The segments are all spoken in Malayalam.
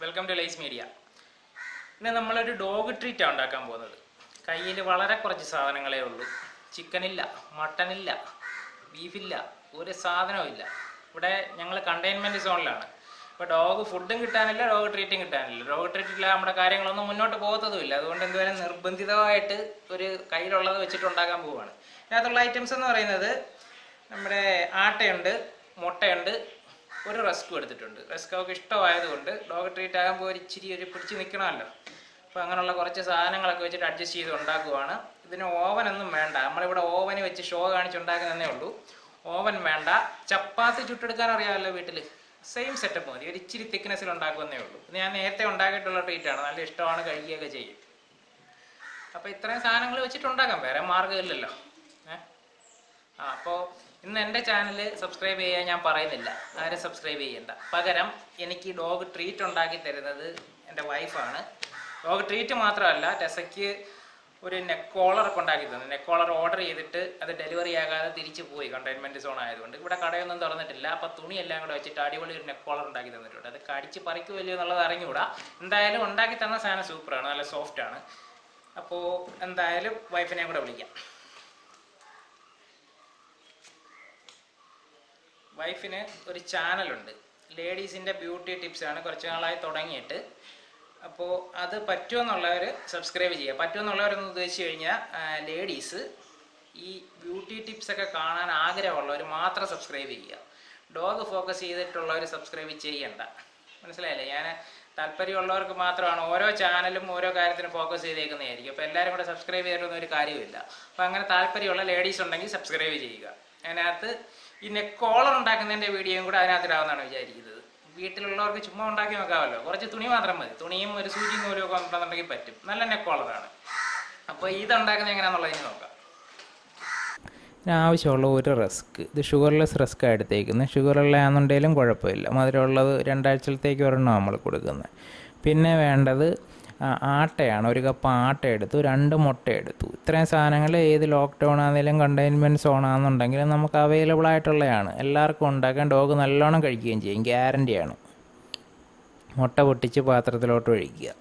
വെൽക്കം ടു ലൈസ് മീഡിയ ഇന്ന് നമ്മളൊരു ഡോഗ് ട്രീറ്റാണ് ഉണ്ടാക്കാൻ പോകുന്നത് കയ്യിൽ വളരെ കുറച്ച് സാധനങ്ങളേ ഉള്ളൂ ചിക്കനില്ല മട്ടനില്ല ബീഫില്ല ഒരു സാധനവും ഇല്ല ഇവിടെ ഞങ്ങൾ കണ്ടെയ്ൻമെൻറ്റ് സോണിലാണ് ഇപ്പോൾ ഡോഗ് ഫുഡും കിട്ടാനില്ല ഡോഗ് ട്രീറ്റും കിട്ടാനില്ല ഡോഗ് ട്രീറ്റില്ല നമ്മുടെ കാര്യങ്ങളൊന്നും മുന്നോട്ട് പോകത്തതുമില്ല അതുകൊണ്ട് എന്തുവരെ നിർബന്ധിതമായിട്ട് ഒരു കയ്യിലുള്ളത് വെച്ചിട്ട് ഉണ്ടാക്കാൻ പോവുകയാണ് ഇതിനകത്തുള്ള ഐറ്റംസ് എന്ന് പറയുന്നത് നമ്മുടെ ആട്ടയുണ്ട് മുട്ടയുണ്ട് ഒരു റസ്കും എടുത്തിട്ടുണ്ട് റസ്ക് അവർക്ക് ഇഷ്ടമായതുകൊണ്ട് ഡോഗ് ട്രീറ്റ് ആകുമ്പോൾ ഒരു ഇച്ചിരി ഒരു പിടിച്ച് നിൽക്കണമല്ലോ അപ്പോൾ അങ്ങനെയുള്ള കുറച്ച് സാധനങ്ങളൊക്കെ വെച്ചിട്ട് അഡ്ജസ്റ്റ് ചെയ്ത് ഉണ്ടാക്കുവാണ് ഇതിന് ഓവനൊന്നും വേണ്ട നമ്മളിവിടെ ഓവന് വെച്ച് ഷോ കാണിച്ച് ഉണ്ടാക്കുന്നതേ ഉള്ളൂ ഓവൻ വേണ്ട ചപ്പാത്തി ചുട്ടെടുക്കാൻ അറിയാമല്ലോ വീട്ടിൽ സെയിം സെറ്റപ്പ് മതി ഒരു ഇച്ചിരി തിക്നെസ്സിൽ ഉണ്ടാക്കുന്നേ ഉള്ളൂ ഇത് ഞാൻ നേരത്തെ ഉണ്ടാക്കിയിട്ടുള്ള ട്രീറ്റാണ് നല്ല ഇഷ്ടമാണ് കഴിക്കുകയൊക്കെ ചെയ്യും അപ്പോൾ ഇത്രയും സാധനങ്ങൾ വെച്ചിട്ട് ഉണ്ടാക്കാം വേറെ മാർഗ്ഗമില്ലല്ലോ ഏഹ് ആ അപ്പോൾ ഇന്ന് എൻ്റെ ചാനൽ സബ്സ്ക്രൈബ് ചെയ്യാൻ ഞാൻ പറയുന്നില്ല ആരും സബ്സ്ക്രൈബ് ചെയ്യണ്ട പകരം എനിക്ക് ഡോഗ് ട്രീറ്റ് ഉണ്ടാക്കി തരുന്നത് എൻ്റെ വൈഫാണ് ഡോഗ് ട്രീറ്റ് മാത്രമല്ല ടെസയ്ക്ക് ഒരു നെക്ക് കോളറൊക്കെ ഉണ്ടാക്കി തന്നു നെക്ക് കോളർ ഓർഡർ ചെയ്തിട്ട് അത് ഡെലിവറി ആകാതെ തിരിച്ചു പോയി കണ്ടെയ്ൻമെൻറ്റ് സോൺ ആയതുകൊണ്ട് ഇവിടെ കടയൊന്നും തുറന്നിട്ടില്ല അപ്പോൾ തുണിയെല്ലാം കൂടെ വെച്ചിട്ട് അടിപൊളി ഒരു നെക്ക് കോളർ ഉണ്ടാക്കി തന്നിട്ടുണ്ട് അത് കടിച്ച് പറിക്കുമല്ലോ എന്നുള്ളത് അറിഞ്ഞുകൂടാ എന്തായാലും ഉണ്ടാക്കി തന്ന സാധനം സൂപ്പറാണ് നല്ല സോഫ്റ്റ് ആണ് അപ്പോൾ എന്തായാലും വൈഫിനെ കൂടെ വിളിക്കാം വൈഫിന് ഒരു ചാനലുണ്ട് ലേഡീസിൻ്റെ ബ്യൂട്ടി ടിപ്സാണ് കുറച്ച് നാളായി തുടങ്ങിയിട്ട് അപ്പോൾ അത് പറ്റുമെന്നുള്ളവർ സബ്സ്ക്രൈബ് ചെയ്യുക പറ്റുമെന്നുള്ളവരെന്ന് ഉദ്ദേശിച്ച് കഴിഞ്ഞാൽ ലേഡീസ് ഈ ബ്യൂട്ടി ടിപ്സൊക്കെ കാണാൻ ആഗ്രഹമുള്ളവർ മാത്രം സബ്സ്ക്രൈബ് ചെയ്യുക ഡോഗ് ഫോക്കസ് ചെയ്തിട്ടുള്ളവർ സബ്സ്ക്രൈബ് ചെയ്യണ്ട മനസ്സിലായില്ലേ ഞാൻ താല്പര്യമുള്ളവർക്ക് മാത്രമാണ് ഓരോ ചാനലും ഓരോ കാര്യത്തിനും ഫോക്കസ് ചെയ്തേക്കുന്നതായിരിക്കും അപ്പോൾ എല്ലാവരും കൂടെ സബ്സ്ക്രൈബ് ചെയ്തിട്ടൊന്നും ഒരു കാര്യമില്ല അപ്പോൾ അങ്ങനെ താല്പര്യമുള്ള ലേഡീസ് ഉണ്ടെങ്കിൽ സബ്സ്ക്രൈബ് ചെയ്യുക അതിനകത്ത് ഈ നെക്ക് കോളർ ഉണ്ടാക്കുന്നതിൻ്റെ വീഡിയോയും കൂടെ അതിനകത്തിടാവുന്നതാണ് വിചാരിക്കുന്നത് വീട്ടിലുള്ളവർക്ക് ചുമ്മാ ഉണ്ടാക്കി നോക്കാമല്ലോ കുറച്ച് തുണി മാത്രം മതി തുണിയും ഒരു സൂചി നൂലും ഒക്കെ ഉണ്ടെന്നുണ്ടെങ്കിൽ പറ്റും നല്ല നെക്ക് കോളറാണ് അപ്പോൾ ഇത് ഉണ്ടാക്കുന്നത് എങ്ങനെയാണെന്നുള്ളത് നോക്കാം ഇതിന് ആവശ്യമുള്ള ഒരു റസ്ക് ഇത് ഷുഗർലെസ് റസ്ക് എടുത്തേക്കുന്നത് ഷുഗറുള്ള ആണെന്നുണ്ടെങ്കിലും കുഴപ്പമില്ല മധുരമുള്ളത് രണ്ടാഴ്ചത്തേക്ക് ഒരെണ്ണം നമ്മൾ കൊടുക്കുന്നത് പിന്നെ വേണ്ടത് ആ, ആട്ടയാണ് ഒരു കപ്പ് ആട്ട എടുത്തു രണ്ട് മുട്ട എടുത്തു ഇത്രയും സാധനങ്ങൾ ഏത് ലോക്ക്ഡൗൺ ആണെങ്കിലും കണ്ടെയ്ൻമെൻറ്റ് സോൺ ആണെന്നുണ്ടെങ്കിലും നമുക്ക് അവൈലബിൾ ആയിട്ടുള്ളതാണ് എല്ലാവർക്കും ഉണ്ടാക്കാൻ ഡോഗ് നല്ലോണം കഴിക്കുകയും ചെയ്യും ഗ്യാരൻ്റിയാണ് മുട്ട പൊട്ടിച്ച് പാത്രത്തിലോട്ട് ഒഴിക്കുക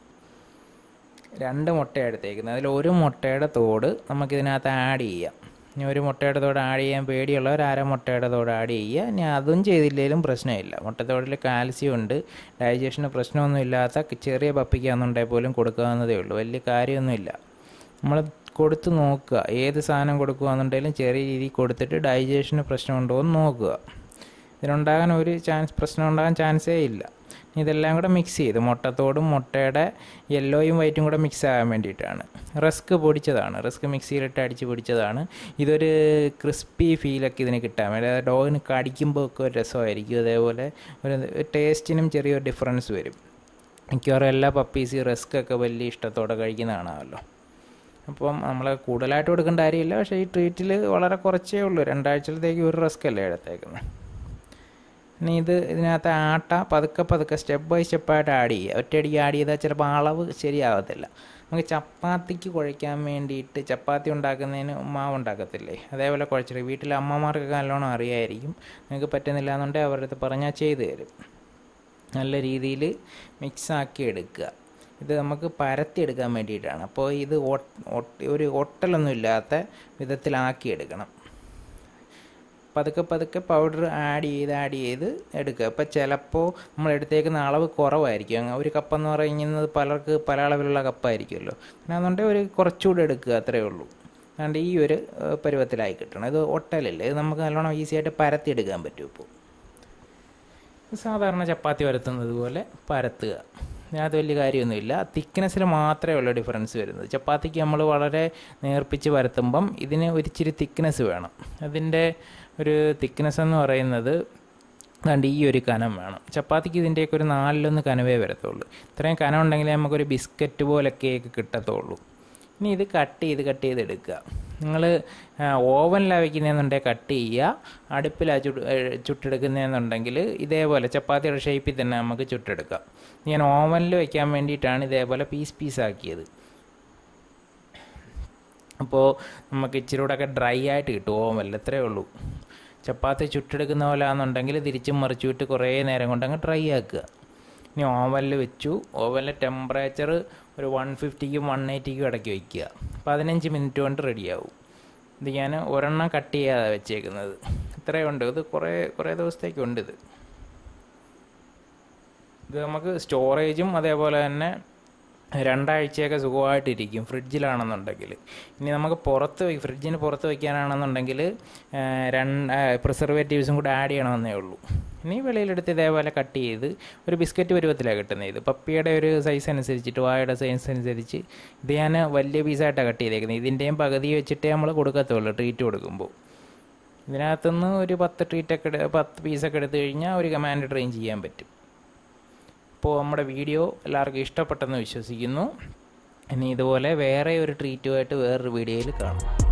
രണ്ട് മുട്ട എടുത്തേക്കുന്നത് അതിൽ ഒരു മുട്ടയുടെ തോട് നമുക്കിതിനകത്ത് ആഡ് ചെയ്യാം ഇനി ഒരു മുട്ടയുടെ തോട് ആഡ് ചെയ്യാൻ പേടിയുള്ളവർ അര മുട്ടയുടെ തോട് ആഡ് ചെയ്യുക ഇനി അതും ചെയ്തില്ലെങ്കിലും പ്രശ്നമില്ല മുട്ടത്തോടിൽ കാൽസ്യം ഉണ്ട് ഡൈജഷന് പ്രശ്നമൊന്നും ഇല്ലാത്ത ചെറിയ പപ്പിക്കാന്നുണ്ടെങ്കിൽ പോലും കൊടുക്കാവുന്നതേ ഉള്ളൂ വലിയ കാര്യമൊന്നുമില്ല നമ്മൾ കൊടുത്ത് നോക്കുക ഏത് സാധനം കൊടുക്കുകയെന്നുണ്ടെങ്കിലും ചെറിയ രീതിയിൽ കൊടുത്തിട്ട് ഡൈജഷന് പ്രശ്നമുണ്ടോ എന്ന് നോക്കുക ഇതിനുണ്ടാകാൻ ഒരു ചാൻസ് പ്രശ്നം ഉണ്ടാകാൻ ചാൻസേ ഇല്ല ഇതെല്ലാം കൂടെ മിക്സ് ചെയ്ത് മുട്ടത്തോടും മുട്ടയുടെ യെല്ലോയും വൈറ്റും കൂടെ മിക്സ് ആകാൻ വേണ്ടിയിട്ടാണ് റസ്ക് പൊടിച്ചതാണ് റസ്ക് മിക്സിയിലിട്ട് അടിച്ച് പൊടിച്ചതാണ് ഇതൊരു ക്രിസ്പി ഫീലൊക്കെ ഇതിന് കിട്ടാൻ വേണ്ടി അതായത് ഡോഗിന് കടിക്കുമ്പോൾ ഒക്കെ ഒരു രസമായിരിക്കും അതേപോലെ ഒരു ടേസ്റ്റിനും ചെറിയൊരു ഡിഫറൻസ് വരും മിക്കവാറും എല്ലാ പപ്പീസ് റസ്ക് ഒക്കെ വലിയ ഇഷ്ടത്തോടെ കഴിക്കുന്ന കാണാമല്ലോ അപ്പം നമ്മൾ കൂടുതലായിട്ട് കൊടുക്കേണ്ട കാര്യമില്ല പക്ഷേ ഈ ട്രീറ്റിൽ വളരെ കുറച്ചേ ഉള്ളൂ രണ്ടാഴ്ചത്തേക്ക് ഒരു റസ്ക് അല്ലേ എടുത്തേക്കുന്നത് ഇനി ഇത് ഇതിനകത്ത് ആട്ട പതുക്കെ പതുക്കെ സ്റ്റെപ്പ് ബൈ സ്റ്റെപ്പായിട്ട് ആഡ് ചെയ്യുക ഒറ്റയടിക്ക് ആഡ് ചെയ്താൽ ചിലപ്പോൾ അളവ് ശരിയാവത്തില്ല നമുക്ക് ചപ്പാത്തിക്ക് കുഴയ്ക്കാൻ വേണ്ടിയിട്ട് ചപ്പാത്തി ഉണ്ടാക്കുന്നതിന് മാവ് ഉണ്ടാക്കത്തില്ലേ അതേപോലെ കുഴച്ചിട്ട് വീട്ടിലെ അമ്മമാർക്കൊക്കെ നല്ലോണം അറിയായിരിക്കും നിങ്ങൾക്ക് പറ്റുന്നില്ല എന്നുണ്ടെങ്കിൽ അവരുടെ അടുത്ത് പറഞ്ഞാൽ ചെയ്തു തരും നല്ല രീതിയിൽ മിക്സാക്കി എടുക്കുക ഇത് നമുക്ക് പരത്തിയെടുക്കാൻ വേണ്ടിയിട്ടാണ് അപ്പോൾ ഇത് ഒട്ട്- ഒട്ട്- ഒരു ഒട്ടലൊന്നും ഇല്ലാത്ത വിധത്തിലാക്കി എടുക്കണം പതുക്കെ പതുക്കെ പൗഡർ ആഡ് ചെയ്ത് ആഡ് ചെയ്ത് എടുക്കുക അപ്പോൾ ചിലപ്പോൾ നമ്മൾ എടുത്തേക്കുന്ന അളവ് കുറവായിരിക്കും അങ്ങ് ഒരു കപ്പെന്ന് പറയുന്നത് പലർക്ക് പല അളവിലുള്ള കപ്പായിരിക്കുമല്ലോ അല്ലാന്നുണ്ടെങ്കിൽ ഒരു കുറച്ചുകൂടെ എടുക്കുക അത്രയേ ഉള്ളൂ അതുകൊണ്ട് ഈ ഒരു ഏഹ്, പരുവത്തിലായി കിട്ടണം ഇത് ഒട്ടലില്ല ഇത് നമുക്ക് നല്ലോണം ഈസി ആയിട്ട് പരത്തിയെടുക്കാൻ പറ്റും ഇപ്പോൾ സാധാരണ ചപ്പാത്തി പരത്തുന്നത് പോലെ പരത്തുക അതിനകത്ത് വലിയ കാര്യമൊന്നുമില്ല തിക്നെസ്സിൽ മാത്രമേ ഉള്ളൂ ഡിഫറൻസ് വരുന്നത് ചപ്പാത്തിക്ക് നമ്മൾ വളരെ നേർപ്പിച്ച് പരത്തുമ്പം ഇതിന് ഒരിച്ചിരി തിക്നെസ് വേണം അതിൻ്റെ ഒരു തിക്നെസ് എന്ന് പറയുന്നത് അതുകൊണ്ട് ഈ ഒരു കനം വേണം ചപ്പാത്തിക്ക് ഇതിൻ്റെയൊക്കെ ഒരു നാലിലൊന്ന് കനവേ വരത്തുള്ളൂ ഇത്രയും കനം ഉണ്ടെങ്കിലേ നമുക്കൊരു ബിസ്ക്കറ്റ് പോലൊക്കെയൊക്കെ കിട്ടത്തുള്ളൂ ഇനി ഇത് കട്ട് ചെയ്ത് കട്ട് ചെയ്ത് എടുക്കുക നിങ്ങൾ ഓവനിലാണ് വയ്ക്കുന്നതെന്നുണ്ടെങ്കിൽ കട്ട് ചെയ്യുക അടുപ്പിലാണ് ചുട്ട് ഏഹ് ചുട്ടെടുക്കുന്നതെന്നുണ്ടെങ്കിൽ ഇതേപോലെ ചപ്പാത്തിയുടെ ഷേപ്പിൽ തന്നെ നമുക്ക് ചുട്ടെടുക്കാം ഞാൻ ഓവനിൽ വയ്ക്കാൻ വേണ്ടിയിട്ടാണ് ഇതേപോലെ പീസ് പീസാക്കിയത് അപ്പോൾ നമുക്ക് ഇച്ചിരി കൂടെ ഒക്കെ ഡ്രൈ ആയിട്ട് കിട്ടും ഓവനിൽ ഇത്രയേ ഉള്ളൂ ചപ്പാത്തി ചുട്ടെടുക്കുന്ന പോലെ ആണെന്നുണ്ടെങ്കിൽ തിരിച്ചും മറിച്ചു വിട്ട് കുറേ നേരം കൊണ്ട് അങ്ങ് ഡ്രൈ ആക്കുക ഇനി ഓവനിൽ വെച്ചു ഓവനിലെ ടെമ്പറേച്ചർ ഒരു വൺ ഫിഫ്റ്റിക്കും വൺ എയ്റ്റിക്കും ഇടയ്ക്ക് വയ്ക്കുക പതിനഞ്ച് മിനിറ്റ് കൊണ്ട് റെഡിയാവും ഇത് ഞാൻ ഒരെണ്ണം കട്ട് ചെയ്യാതെ വെച്ചേക്കുന്നത് ഇത്രയും ഉണ്ട് ഇത് കുറേ കുറേ ദിവസത്തേക്കുണ്ട് ഇത് ഇത് നമുക്ക് സ്റ്റോറേജും അതേപോലെ തന്നെ രണ്ടാഴ്ചയൊക്കെ സുഖമായിട്ടിരിക്കും ഫ്രിഡ്ജിലാണെന്നുണ്ടെങ്കിൽ ഇനി നമുക്ക് പുറത്ത് വയ്ക്കും ഫ്രിഡ്ജിന് പുറത്ത് വയ്ക്കാനാണെന്നുണ്ടെങ്കിൽ രണ്ട് പ്രിസർവേറ്റീവ്സും കൂടെ ആഡ് ചെയ്യണമെന്നേ ഉള്ളൂ ഇനി വെളിയിലെടുത്ത് ഇതേപോലെ കട്ട് ചെയ്ത് ഒരു ബിസ്ക്കറ്റ് പരുവത്തിലാണ് കിട്ടുന്നത് ഇത് പപ്പിയുടെ ഒരു സൈസ് അനുസരിച്ചിട്ട് വായുടെ സൈസ് അനുസരിച്ച് ഇത് ഞാൻ വലിയ പീസായിട്ടാണ് കട്ട് ചെയ്തേക്കുന്നത് ഇതിൻ്റെയും പകുതി വെച്ചിട്ടേ നമ്മൾ കൊടുക്കത്തുള്ളൂ ട്രീറ്റ് കൊടുക്കുമ്പോൾ ഇതിനകത്തുനിന്ന് ഒരു പത്ത് ട്രീറ്റൊക്കെ എടു പത്ത് പീസൊക്കെ എടുത്തു കഴിഞ്ഞാൽ ഒരു കമാൻഡ് ട്രെയിൻ ചെയ്യാൻ പറ്റും അപ്പോൾ നമ്മുടെ വീഡിയോ എല്ലാവർക്കും ഇഷ്ടപ്പെട്ടെന്ന് വിശ്വസിക്കുന്നു ഇനി ഇതുപോലെ വേറെ ഒരു ട്രീറ്റുമായിട്ട് വേറൊരു വീഡിയോയിൽ കാണാം